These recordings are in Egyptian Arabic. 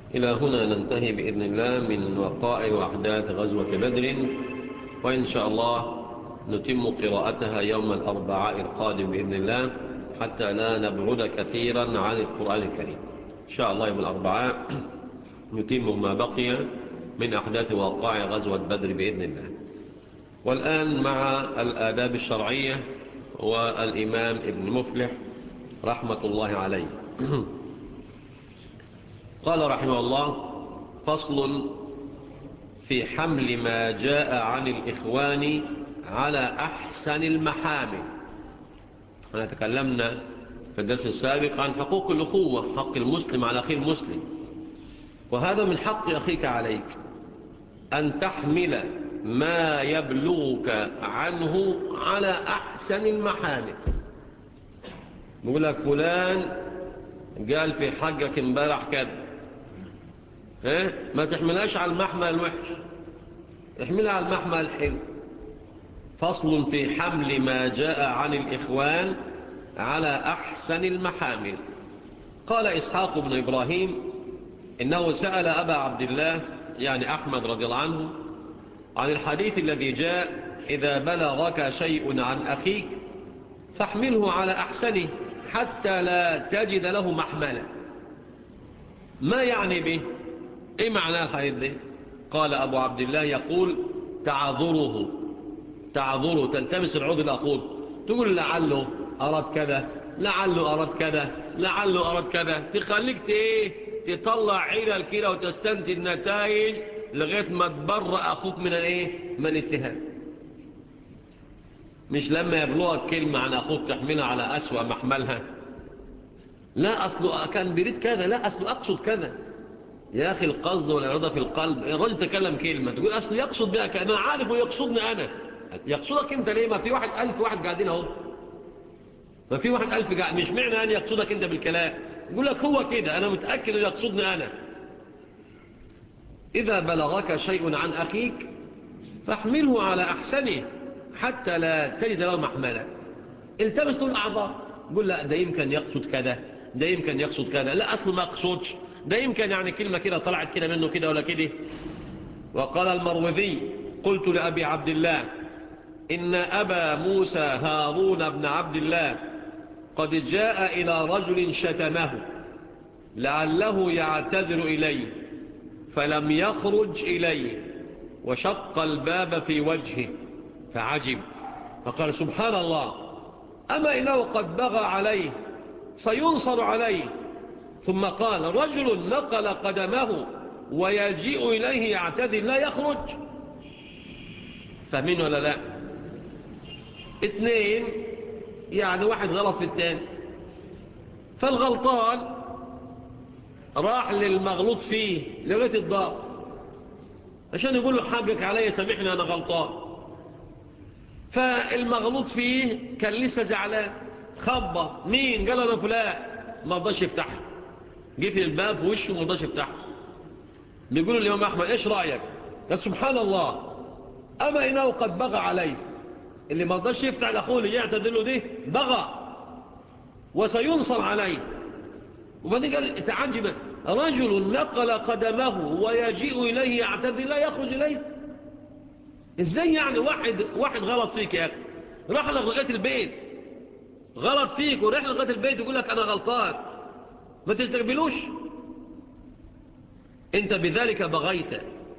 إلى هنا ننتهي بإذن الله من وقائع وأحداث غزوة بدر وإن شاء الله نتم قراءتها يوم الأربعاء القادم بإذن الله حتى لا نبعد كثيرا عن القرآن الكريم إن شاء الله يوم الأربعاء نتم ما بقي من أحداث وقائع غزوة بدر بإذن الله والآن مع الآداب الشرعية والإمام ابن مفلح رحمة الله عليه قال رحمه الله فصل في حمل ما جاء عن الإخوان على أحسن المحامل أنا تكلمنا في الدرس السابق عن حقوق الأخوة حق المسلم على أخي المسلم وهذا من حق أخيك عليك أن تحمل ما يبلغك عنه على أحسن المحامل نقول لك فلان قال في حقك امبارح كذا ها ما تحملهاش على المحمل الوحش احملها على المحمل الحلو فصل في حمل ما جاء عن الإخوان على أحسن المحامل قال إسحاق بن إبراهيم إنه سأل أبا عبد الله يعني أحمد رضي الله عنه عن الحديث الذي جاء إذا بلغك شيء عن أخيك فاحمله على أحسنه حتى لا تجد له محملا ما يعني به ايه معنى الحديث ده قال ابو عبد الله يقول تعذره تعذره تلتمس العذر الاخوه تقول لعله اراد كذا لعله اراد كذا لعله اراد كذا تخليك ايه تطلع علل كده وتستنتج نتائج لغايه ما تبرأ اخوك من الايه من الاتهام مش لما يبلغك كلمة عن أخوك تحملها على أسوأ محملها لا أصله كان بريد كذا لا أصله أقصد كذا يا أخي القصد والإرادة في القلب الرجل تكلم كلمة تقول أصله يقصد بها كأنا عارف ويقصدني أنا يقصدك أنت ليه ما في واحد ألف واحد قاعدين اهو ما في واحد ألف قاعد مش معنى أن يقصدك أنت بالكلام يقول لك هو كده أنا متأكد أن يقصدني أنا إذا بلغك شيء عن أخيك فاحمله على أحسنه حتى لا تجد له محملا التمس له الأعضاء قول لا ده يمكن يقصد كذا ده يمكن يقصد كذا لا أصله ما أقصدش ده يمكن يعني كلمة كده طلعت كده منه كده ولا كده وقال المروذي قلت لأبي عبد الله إن أبا موسى هارون بن عبد الله قد جاء إلى رجل شتمه لعله يعتذر إليه فلم يخرج إليه وشق الباب في وجهه فعجب فقال سبحان الله أما إنه قد بغى عليه سينصر عليه ثم قال رجل نقل قدمه ويجيء إليه يعتذر لا يخرج فاهمين ولا لا اثنين يعني واحد غلط في التاني فالغلطان راح للمغلوط فيه لغاية الضار عشان يقول له حقك علي سامحني أنا غلطان فالمغلوط فيه كان لسه زعلان خبى مين قال انا فلان ما رضاش يفتحها جه في الباب في وشه ما رضاش يفتحها بيقولوا الامام احمد ايش رايك قال سبحان الله اما انه قد بغى علي اللي ما رضاش يفتح لاخوه اللي يعتذر له ده بغى وسينصر عليه وبعدين قال تعجب رجل نقل قدمه ويجيء اليه يعتذر لا يخرج اليه ازاي يعني واحد واحد غلط فيك يا اخي راح لك لغايه البيت غلط فيك وراح لغايه البيت يقول لك انا غلطان ما تستقبلوش انت بذلك بغيت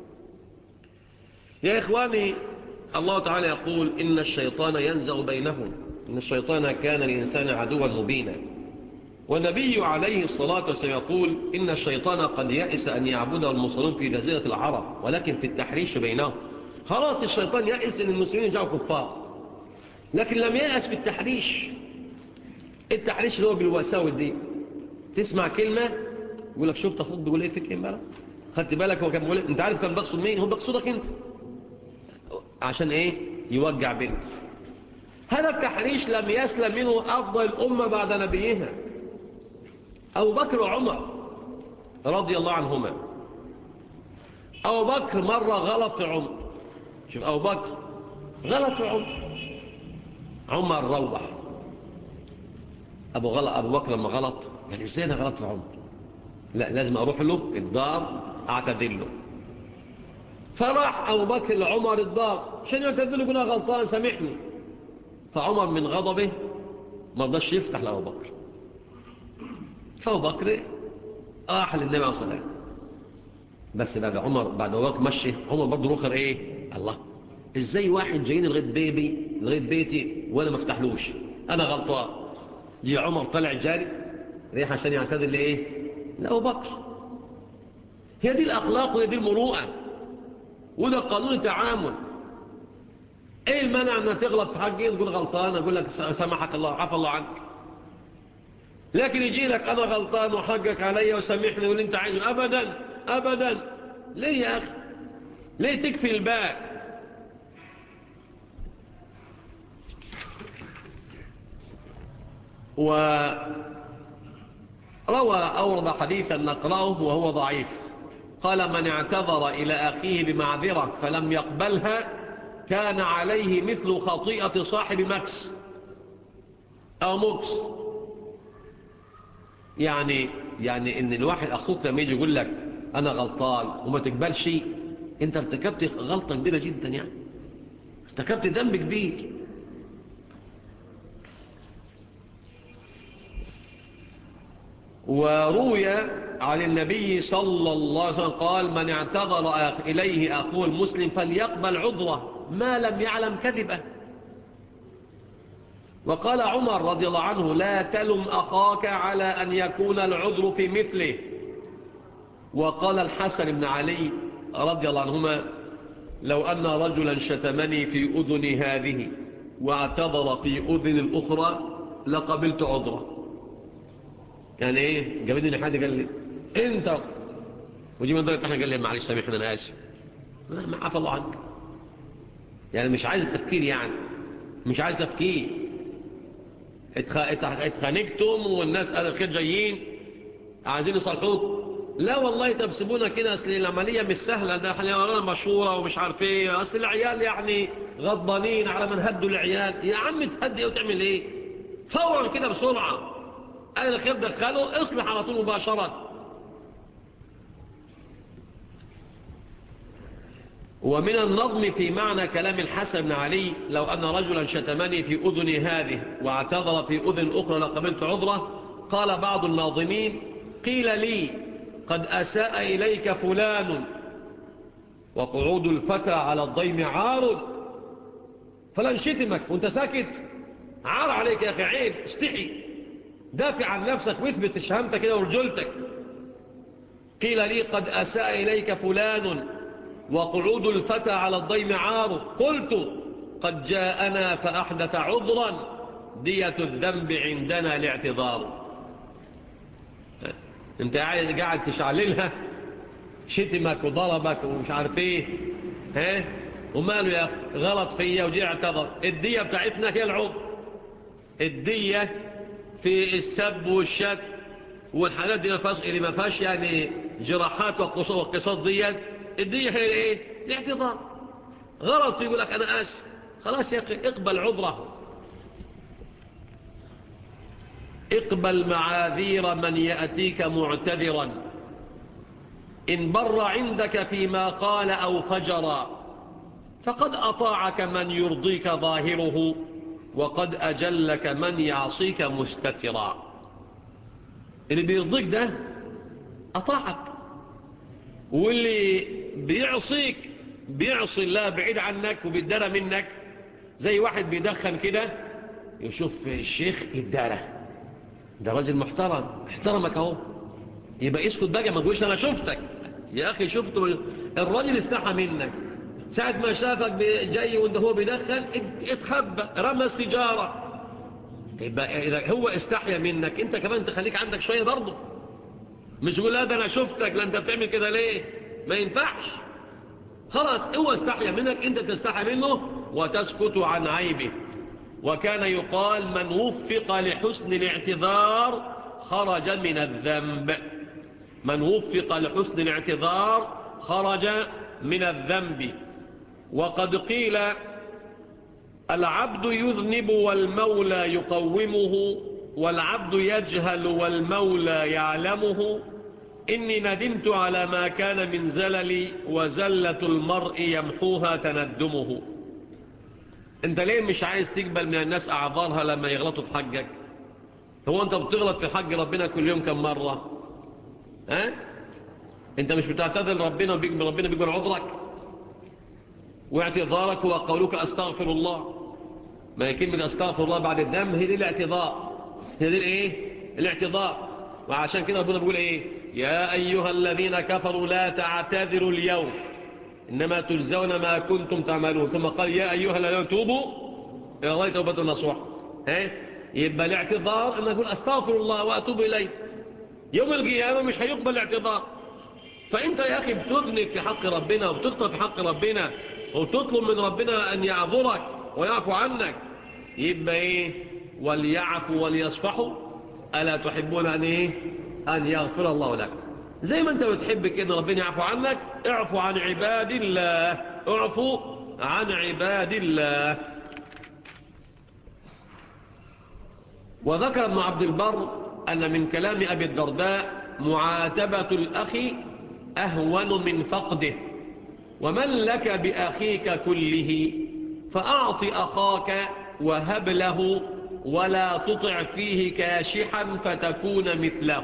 يا اخواني الله تعالى يقول ان الشيطان ينزغ بينهم ان الشيطان كان الانسان عدوا مبينا والنبي عليه الصلاة والسلام يقول إن الشيطان قد يأس أن يعبده المصرون في جزيرة العرب ولكن في التحريش بينهم خلاص الشيطان يأس ان المسلمين يرجعوا كفار لكن لم يأس في التحريش التحريش اللي هو بالوساوس دي تسمع كلمة يقول لك شفت اخوك بيقول ايه فيك امبارح خدت بالك هو كان بيقول انت عارف كان بيقصد مين هو بيقصدك انت عشان ايه يوجع بينك هذا التحريش لم يسلم منه افضل الامه بعد نبيها ابو بكر وعمر رضي الله عنهما ابو بكر مره غلط في عمر شوف أبو بكر غلط في عمر عمر روح أبو, غلط أبو بكر لما غلط قال إزاي أنا غلط في عمر لا لازم أروح له الدار أعتذر له فراح أبو بكر لعمر الدار عشان يعتذر له يقول غلطان سامحني فعمر من غضبه ما رضاش يفتح لأبو بكر فأبو بكر راح للنبي عليه الصلاة والسلام بس بعد عمر بعد أبو بكر مشي عمر برضه رخر إيه الله إزاي واحد جايين لغاية بيبي لغاية بيتي وأنا ما افتحلوش أنا غلطان جي عمر طلع جاري ريح عشان يعتذر لإيه لأبو بكر هي دي الأخلاق وهي دي المروءة وده قانون التعامل ايه المانع انها تغلط في حقي تقول غلطان اقول لك سامحك الله عفى الله عنك لكن يجي لك انا غلطان وحقك علي وسامحني واللي انت عايزه ابدا ابدا ليه يا اخي ليه تكفي الباء وروى أورد حديثا نقرأه وهو ضعيف قال من اعتذر إلى أخيه بمعذرة فلم يقبلها كان عليه مثل خطيئة صاحب مكس أو مكس يعني يعني إن الواحد أخوك لما يجي يقول لك أنا غلطان وما تقبل شيء أنت ارتكبت غلطة كبيرة جدا يعني ارتكبت ذنب كبير وروي عن النبي صلى الله عليه وسلم قال من اعتذر إليه أخوه المسلم فليقبل عذره ما لم يعلم كذبه وقال عمر رضي الله عنه لا تلم أخاك على أن يكون العذر في مثله وقال الحسن بن علي رضي الله عنهما لو أن رجلا شتمني في أذن هذه واعتذر في أذن الأخرى لقبلت عذره يعني ايه جابدني حد قال لي انت وجي من ضرب احنا قال لي معلش سامحني انا اسف ما عفى الله عنك يعني مش عايز تفكير يعني مش عايز تفكير اتخانقتم والناس قال الخير جايين عايزين يصلحوك لا والله تبسبونا كده اصل العمليه مش سهله ده احنا ورانا مشوره ومش عارف ايه اصل العيال يعني غضبانين على من هدوا العيال يا عم تهدي وتعمل ايه فورا كده بسرعه قال الخير دخله اصلح على طول مباشرة ومن النظم في معنى كلام الحسن بن علي لو أن رجلا شتمني في أذني هذه واعتذر في أذن أخرى لقبلت عذره قال بعض الناظمين قيل لي قد أساء إليك فلان وقعود الفتى على الضيم عار فلن شتمك وانت ساكت عار عليك يا أخي عيب استحي دافع عن نفسك واثبت شهامتك كده ورجلتك قيل لي قد أساء إليك فلان وقعود الفتى على الضيم عار قلت قد جاءنا فأحدث عذرا دية الذنب عندنا الاعتذار انت قاعد تشعللها شتمك وضربك ومش عارف ايه ها وماله يا اخي غلط فيا وجي اعتذر الدية بتاعتنا هي العذر الدية في السب والشك والحالات دي ما فيهاش اللي ما فيهاش يعني جراحات وقصاص ديت الدية هي الايه الاعتذار غلط في يقول لك انا اسف خلاص يا اخي اقبل عذره اقبل معاذير من يأتيك معتذرا إن بر عندك فيما قال أو فجر فقد أطاعك من يرضيك ظاهره وقد أجلك من يعصيك مستترا اللي بيرضيك ده أطاعك واللي بيعصيك بيعصي الله بعيد عنك وبيدرى منك زي واحد بيدخن كده يشوف الشيخ يدرى ده راجل محترم احترمك اهو يبقى اسكت بقى ما تقولش انا شفتك يا اخي شفته الراجل استحى منك ساعة ما شافك جاي وانت هو بيدخن اتخبى رمى السيجارة يبقى إذا هو استحيا منك انت كمان تخليك عندك شوية برضه مش تقول لا ده انا شفتك لا انت بتعمل كده ليه ما ينفعش خلاص هو استحيا منك انت تستحي منه وتسكت عن عيبه وكان يقال من وفق لحسن الاعتذار خرج من الذنب من وفق لحسن الاعتذار خرج من الذنب وقد قيل العبد يذنب والمولى يقومه والعبد يجهل والمولى يعلمه إني ندمت على ما كان من زللي وزلة المرء يمحوها تندمه انت ليه مش عايز تقبل من الناس أعذارها لما يغلطوا في حقك هو انت بتغلط في حق ربنا كل يوم كم مرة ها انت مش بتعتذر ربنا وبيقبل ربنا بيقبل عذرك واعتذارك هو قولك أستغفر الله ما هي كلمة أستغفر الله بعد الدم هي دي الاعتذار هي دي الايه الاعتذار وعشان كده ربنا بيقول ايه يا أيها الذين كفروا لا تعتذروا اليوم إنما تجزون ما كنتم تعملون ثم قال يا أيها الذين توبوا إلى الله توبة نصوح ها يبقى الاعتذار أن أقول أستغفر الله وأتوب إليه يوم القيامة مش هيقبل الاعتذار فأنت يا أخي بتذنب في حق ربنا وبتخطى في حق ربنا وتطلب من ربنا أن يعذرك ويعفو عنك يبقى إيه وليعفوا وليصفحوا ألا تحبون أن إيه أن يغفر الله لك زي ما أنت بتحب كده ربنا يعفو عنك اعفو عن عباد الله اعفو عن عباد الله وذكر ابن عبد البر أن من كلام أبي الدرداء معاتبة الأخ أهون من فقده ومن لك بأخيك كله فأعط أخاك وهب له ولا تطع فيه كاشحا فتكون مثله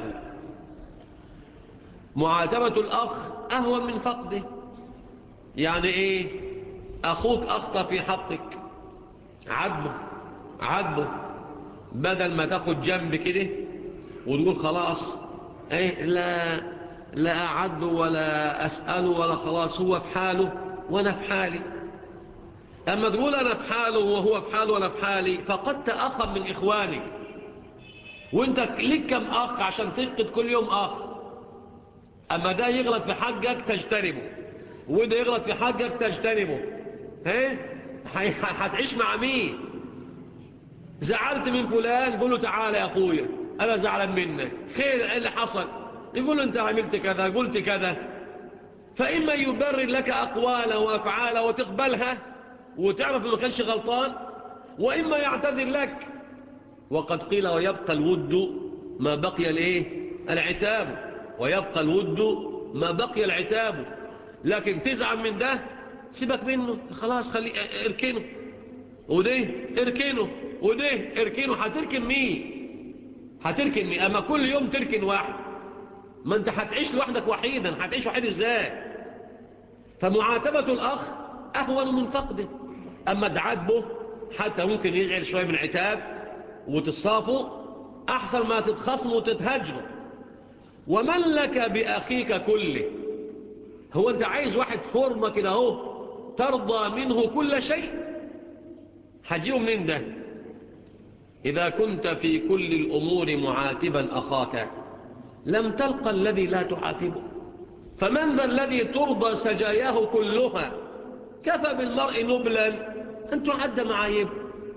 معاتبة الأخ أهون من فقده يعني إيه أخوك أخطأ في حقك عدبه عدبه بدل ما تاخد جنب كده وتقول خلاص ايه لا لا أعده ولا أسأله ولا خلاص هو في حاله وأنا في حالي أما تقول أنا في حاله وهو في حاله وأنا في حالي فقدت أخا من إخوانك وانت لك كم أخ عشان تفقد كل يوم أخ أما ده يغلط في حقك تجتنبه وده يغلط في حقك تجتنبه ايه هتعيش مع مين زعلت من فلان قول له تعالى يا أخويا أنا زعلان منك خير إيه اللي حصل يقول له أنت عملت كذا قلت كذا فإما يبرر لك أقواله وأفعاله وتقبلها وتعرف ما كانش غلطان وإما يعتذر لك وقد قيل ويبقى الود ما بقي الايه العتاب ويبقى الود ما بقي العتاب لكن تزعل من ده سيبك منه خلاص خلي اركنه وده اركنه وده اركنه هتركن مين هتركن مين اما كل يوم تركن واحد ما انت هتعيش لوحدك وحيدا هتعيش وحيد ازاي فمعاتبة الاخ اهون من فقده اما تعاتبه حتى ممكن يزعل شوية من عتاب وتصافوا احسن ما تتخصموا وتتهجروا ومن لك باخيك كله هو انت عايز واحد فورمة كده اهو ترضى منه كل شيء هجيه منين ده إذا كنت في كل الأمور معاتبا أخاك لم تلقى الذي لا تعاتبه فمن ذا الذي ترضى سجاياه كلها كفى بالمرء نبلا أن تعد معايب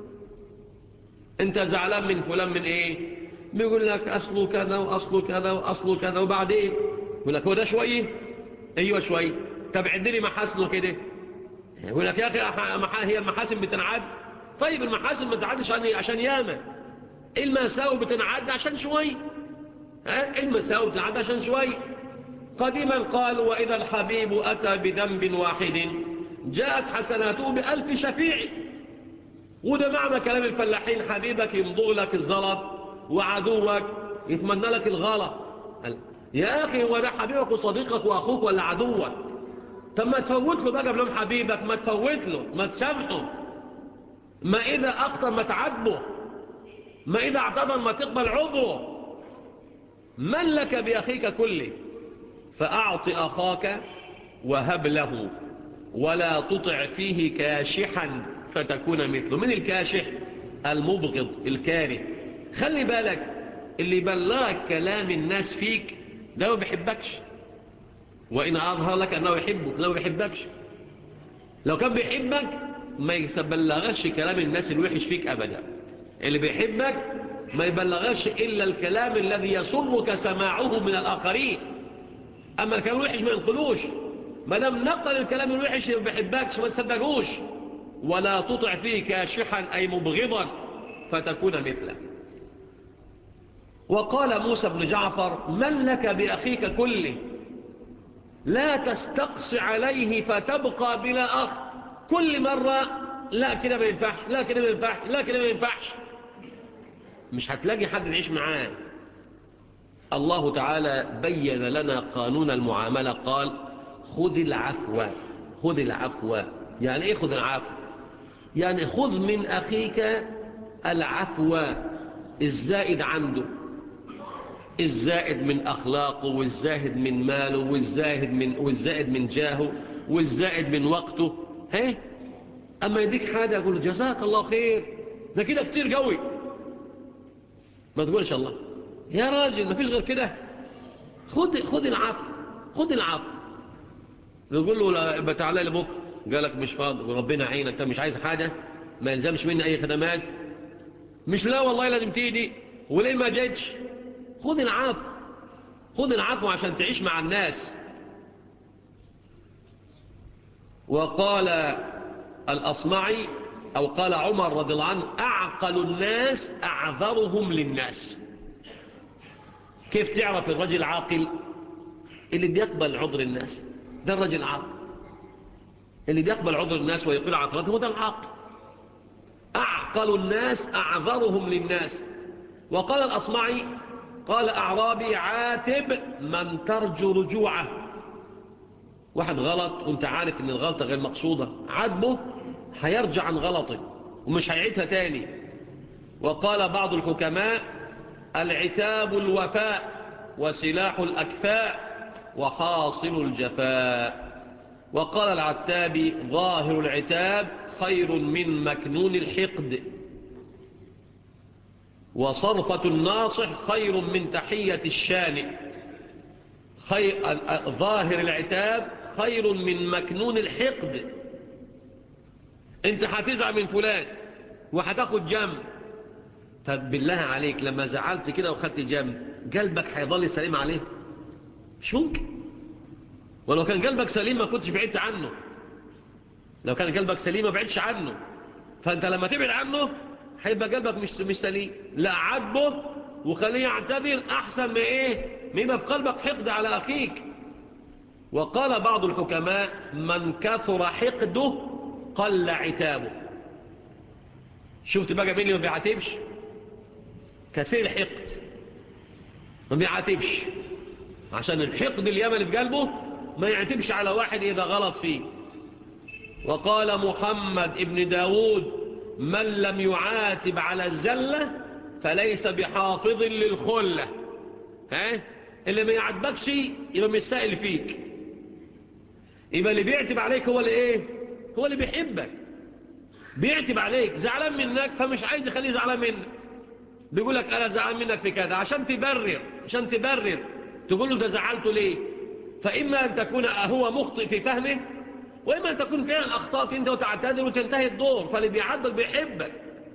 أنت زعلان من فلان من إيه بيقول لك أصله كذا وأصله كذا وأصله كذا وبعدين يقول لك هو ده شوية أيوة شوية طب عد لي محاسنه كده يقول لك يا أخي هي المحاسن بتنعد طيب المحاسن ما تعدش عشان ياما المساوي بتنعد عشان شوي ها المساوي بتنعد عشان شوي قديما قالوا وإذا الحبيب أتى بذنب واحد جاءت حسناته بألف شفيع وده معنى كلام الفلاحين حبيبك يمضغ لك الزلط وعدوك يتمنى لك الغلط يا أخي هو ده حبيبك وصديقك وأخوك ولا عدوك طب ما تفوت له بقى بلوم حبيبك ما تفوت له ما تسامحه ما إذا أخطر ما تعاتبه ما إذا اعتذر ما تقبل عذره من لك بأخيك كله فأعط أخاك وهب له ولا تطع فيه كاشحا فتكون مثله من الكاشح المبغض الكاره خلي بالك اللي بلغك كلام الناس فيك ده ما بيحبكش وإن أظهر لك أنه يحبك لو بيحبكش لو كان بيحبك ما يبلغش كلام الناس الوحش فيك أبدا اللي بيحبك ما يبلغش إلا الكلام الذي يسرك سماعه من الآخرين أما الكلام الوحش ما ينقلوش ما دام نقل الكلام الوحش ما بيحبكش ما تصدقوش ولا تطع فيه كاشحا أي مبغضا فتكون مثله وقال موسى بن جعفر من لك بأخيك كله لا تستقص عليه فتبقى بلا أخ كل مرة لا كده ما ينفعش لا كده ما ينفعش لا كده ما ينفعش مش هتلاقي حد يعيش معاه الله تعالى بين لنا قانون المعاملة قال خذ العفو خذ العفو يعني ايه خذ العفو يعني خذ من أخيك العفو الزائد عنده الزائد من أخلاقه والزاهد من ماله والزاهد من, والزائد من جاهه والزائد من وقته هي أما يديك حاجة يقول جزاك الله خير ده كده كتير قوي ما تقولش الله يا راجل ما فيش غير كده خد, خد العفو خد العفو يقول له بتعالى لي بكره قالك مش فاضي وربنا عينك انت مش عايز حاجة ما يلزمش مني أي خدمات مش لا والله لازم تيجي وليه ما جيتش خذ العفو خذ العفو عشان تعيش مع الناس وقال الأصمعي أو قال عمر رضي الله عنه أعقل الناس أعذرهم للناس كيف تعرف الرجل عاقل اللي بيقبل عذر الناس ده الرجل عاقل اللي بيقبل عذر الناس ويقول عثرته هو ده العاقل أعقل الناس أعذرهم للناس وقال الأصمعي قال أعرابي عاتب من ترجو رجوعه واحد غلط وانت عارف ان الغلطة غير مقصودة عاتبه هيرجع عن غلطه ومش هيعيدها تاني وقال بعض الحكماء العتاب الوفاء وسلاح الأكفاء وحاصل الجفاء وقال العتابي ظاهر العتاب خير من مكنون الحقد وصرفة الناصح خير من تحية الشانئ خير ظاهر العتاب خير من مكنون الحقد انت هتزعل من فلان وهتاخد جنب طب بالله عليك لما زعلت كده وخدت جنب قلبك هيظل سليم عليه مش ممكن ولو كان قلبك سليم ما كنتش بعدت عنه لو كان قلبك سليم ما بعدش عنه فانت لما تبعد عنه هيبقى قلبك مش مش سليم لا عاتبه وخليه يعتذر احسن ما ايه ما يبقى في قلبك حقد على اخيك وقال بعض الحكماء من كثر حقده قل عتابه شفت بقى مين اللي ما بيعاتبش كثير الحقد ما بيعاتبش عشان الحقد اليمن اللي في قلبه ما يعتبش على واحد إذا غلط فيه وقال محمد ابن داود من لم يعاتب على الزلة فليس بحافظ للخلة ها؟ اللي ما يعاتبكش يبقى مش سائل فيك يبقى اللي بيعتب عليك هو اللي ايه هو اللي بيحبك بيعتب عليك زعلان منك فمش عايز يخليه زعلان منك بيقول لك انا زعلان منك في كذا عشان تبرر عشان تبرر تقول له انت زعلته ليه فاما ان تكون هو مخطئ في فهمه واما ان تكون فعلا اخطات انت وتعتذر وتنتهي الدور فاللي بيعدل بيحبك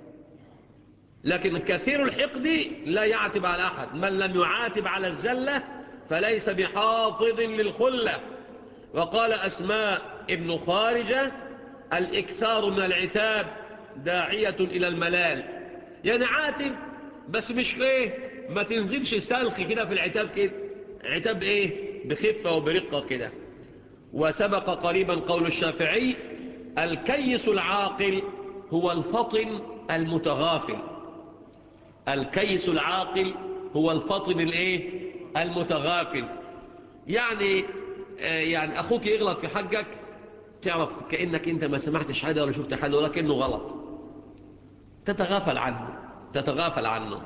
لكن كثير الحقد لا يعتب على احد من لم يعاتب على الزله فليس بحافظ للخله وقال أسماء ابن خارجة الإكثار من العتاب داعية إلى الملال يعني عاتب بس مش إيه ما تنزلش سلخ كده في العتاب كده عتاب إيه بخفة وبرقة كده وسبق قريبا قول الشافعي الكيس العاقل هو الفطن المتغافل الكيس العاقل هو الفطن الايه المتغافل يعني يعني أخوك يغلط في حقك تعرف كأنك أنت ما سمعتش حاجة ولا شفت حاجة ولكنه غلط تتغافل عنه تتغافل عنه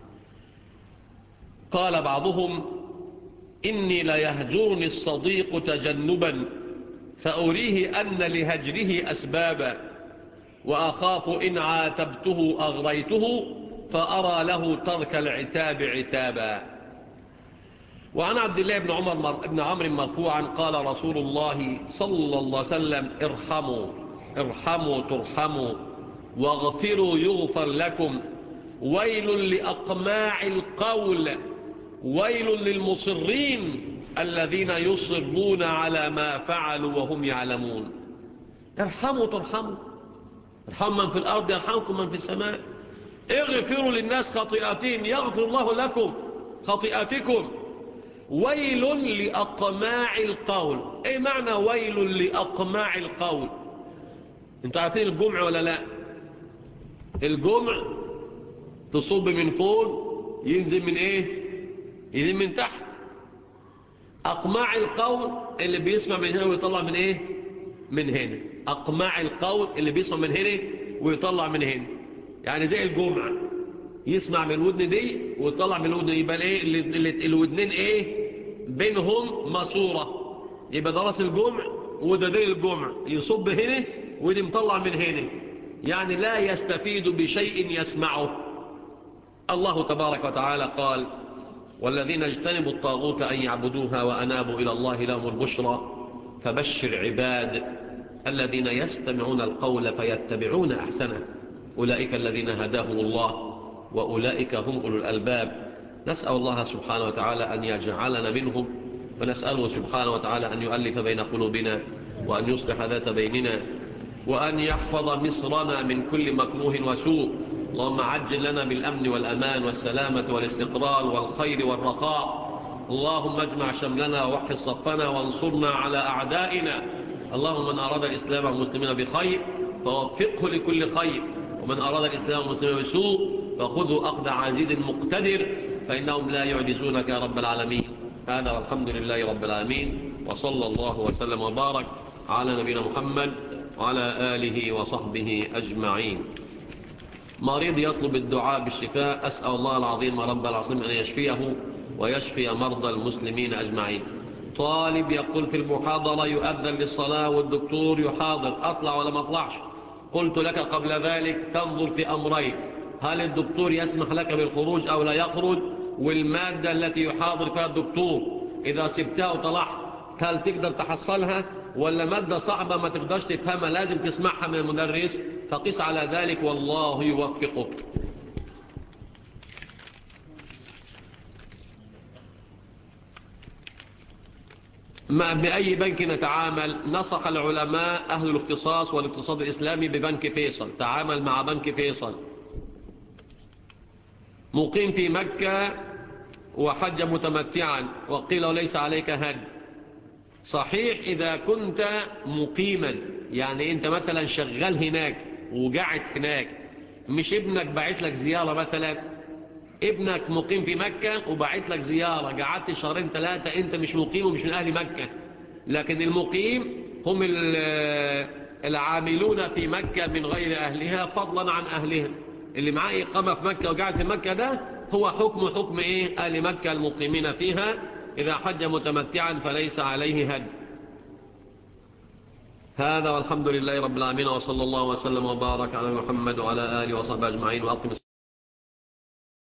قال بعضهم إني لا يهجرني الصديق تجنبا فأريه أن لهجره أسبابا وأخاف إن عاتبته أغريته فأرى له ترك العتاب عتابا وعن عبد الله بن عمر مر... بن عمرو مرفوعا قال رسول الله صلى الله عليه وسلم ارحموا ارحموا ترحموا واغفروا يغفر لكم ويل لأقماع القول ويل للمصرين الذين يصرون على ما فعلوا وهم يعلمون ارحموا ترحموا ارحموا من في الأرض يرحمكم من في السماء اغفروا للناس خطيئاتهم يغفر الله لكم خطيئاتكم ويل لأقماع القول ايه معنى ويل لأقماع القول انتوا عارفين الجمع ولا لا الجمع تصب من فوق ينزل من ايه ينزل من تحت أقماع القول اللي بيسمع من هنا ويطلع من ايه من هنا أقماع القول اللي بيسمع من هنا ويطلع من هنا يعني زي الجمع يسمع من الودن دي ويطلع من الودن يبقى ايه الودنين ايه بينهم ماسورة يبقى ده راس الجمع وده ديل الجمع يصب هنا ودي مطلع من هنا يعني لا يستفيد بشيء يسمعه الله تبارك وتعالى قال والذين اجتنبوا الطاغوت أن يعبدوها وأنابوا إلى الله لهم البشرى فبشر عباد الذين يستمعون القول فيتبعون أحسنه أولئك الذين هداهم الله وأولئك هم أولو الألباب نسأل الله سبحانه وتعالى أن يجعلنا منهم ونسأله سبحانه وتعالى أن يؤلف بين قلوبنا وأن يصلح ذات بيننا وأن يحفظ مصرنا من كل مكروه وسوء اللهم عجل لنا بالأمن والأمان والسلامة والاستقرار والخير والرخاء اللهم اجمع شملنا ووحد صفنا وانصرنا على أعدائنا اللهم من أراد الإسلام والمسلمين بخير فوفقه لكل خير ومن أراد الإسلام والمسلمين بسوء فخذوا أخذ عزيز مقتدر فإنهم لا يعجزونك يا رب العالمين هذا والحمد لله رب العالمين وصلى الله وسلم وبارك على نبينا محمد وعلى آله وصحبه أجمعين مريض يطلب الدعاء بالشفاء أسأل الله العظيم رب العظيم أن يشفيه ويشفي مرضى المسلمين أجمعين طالب يقول في المحاضرة يؤذن للصلاة والدكتور يحاضر أطلع ولا ما أطلعش قلت لك قبل ذلك تنظر في أمرين هل الدكتور يسمح لك بالخروج أو لا يخرج والمادة التي يحاضر فيها الدكتور إذا سبتها وطلعت هل تقدر تحصلها ولا مادة صعبة ما تقدرش تفهمها لازم تسمعها من المدرس فقس على ذلك والله يوفقك ما بأي بنك نتعامل نصح العلماء أهل الاختصاص والاقتصاد الإسلامي ببنك فيصل تعامل مع بنك فيصل مقيم في مكة وحج متمتعا وقيل ليس عليك هد صحيح إذا كنت مقيما يعني أنت مثلا شغال هناك وقاعد هناك مش ابنك باعت لك زيارة مثلا ابنك مقيم في مكة وبعت لك زيارة قعدت شهرين ثلاثة انت مش مقيم ومش من اهل مكة لكن المقيم هم العاملون في مكة من غير اهلها فضلا عن اهلها اللي معاه اقامة في مكة وقاعد في مكة ده هو حكم حكم ايه اهل مكة المقيمين فيها اذا حج متمتعا فليس عليه هد هذا والحمد لله رب العالمين وصلى الله وسلم وبارك على محمد وعلى آله وصحبه أجمعين وأقم